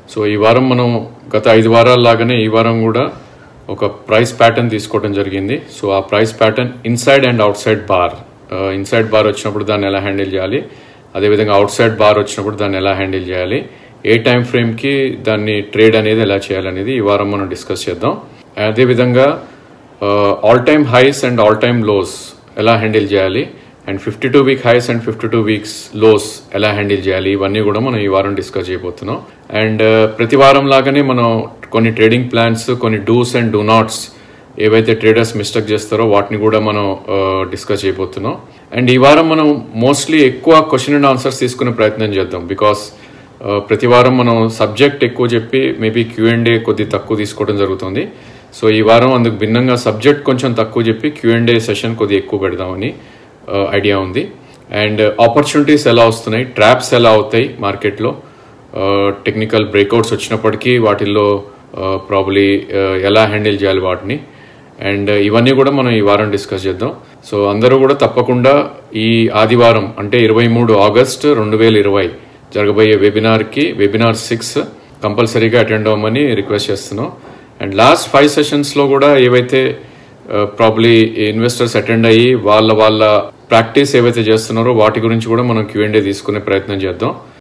so ఈ వారం మనం గత ఐదు వారాల లాగానే ఈ వారం కూడా ఒక ప్రైస్ ప్యాటర్న్ తీసుకోవడం జరిగింది సో ఆ price pattern inside and outside bar inside bar వచ్చినప్పుడు దాన్ని ఎలా హ్యాండిల్ చేయాలి అదేవిధంగా అవుట్ సైడ్ బార్ వచ్చినప్పుడు దాన్ని ఎలా హ్యాండిల్ చేయాలి ఏ టైం ఫ్రేమ్కి దాన్ని ట్రేడ్ అనేది ఎలా చేయాలనేది ఈ వారం మనం డిస్కస్ చేద్దాం అదేవిధంగా all time highs and all time lows ఎలా హ్యాండిల్ చేయాలి and fifty two week highs and fifty two weeks lows ఎలా హ్యాండిల్ చేయాలి ఇవన్నీ కూడా మనం ఈ వారం డిస్కస్ చేయబోతున్నాం అండ్ ప్రతి వారం లాగానే మనం కొన్ని ట్రేడింగ్ ప్లాన్స్ కొన్ని డూస్ అండ్ డూ నాట్స్ ఏవైతే ట్రేడర్స్ మిస్టేక్ చేస్తారో వాటిని కూడా మనం డిస్కస్ చేయబోతున్నాం అండ్ ఈ వారం మనం మోస్ట్లీ ఎక్కువ క్వశ్చన్ అండ్ ఆన్సర్స్ తీసుకునే ప్రయత్నం చేద్దాం బికాస్ ప్రతి వారం మనం సబ్జెక్ట్ ఎక్కువ చెప్పి మేబీ క్యూఎండే కొద్ది తక్కువ తీసుకోవడం జరుగుతుంది సో ఈ వారం అందుకు భిన్నంగా సబ్జెక్ట్ కొంచెం తక్కువ చెప్పి క్యూఎండే సెషన్ కొద్ది ఎక్కువ పెడదామని ఐడియా ఉంది అండ్ ఆపర్చునిటీస్ ఎలా వస్తున్నాయి ట్రాప్స్ ఎలా అవుతాయి మార్కెట్లో టెక్నికల్ బ్రేక్అవుట్స్ వచ్చినప్పటికీ వాటిల్లో ప్రాబ్లీ ఎలా హ్యాండిల్ చేయాలి వాటిని అండ్ ఇవన్నీ కూడా మనం ఈ వారం డిస్కస్ చేద్దాం సో అందరూ కూడా తప్పకుండా ఈ ఆదివారం అంటే ఇరవై మూడు ఆగస్ట్ రెండు వేల ఇరవై జరగబోయే వెబినార్కి వెబినార్ సిక్స్ కంపల్సరీగా అటెండ్ అవ్వమని రిక్వెస్ట్ చేస్తున్నాం అండ్ లాస్ట్ ఫైవ్ సెషన్స్లో కూడా ఏవైతే ప్రాబ్లీ ఇన్వెస్టర్స్ అటెండ్ అయ్యి వాళ్ళ వాళ్ళ ప్రాక్టీస్ ఏవైతే చేస్తున్నారో వాటి గురించి కూడా మనం క్యూఎండే తీసుకునే ప్రయత్నం చేద్దాం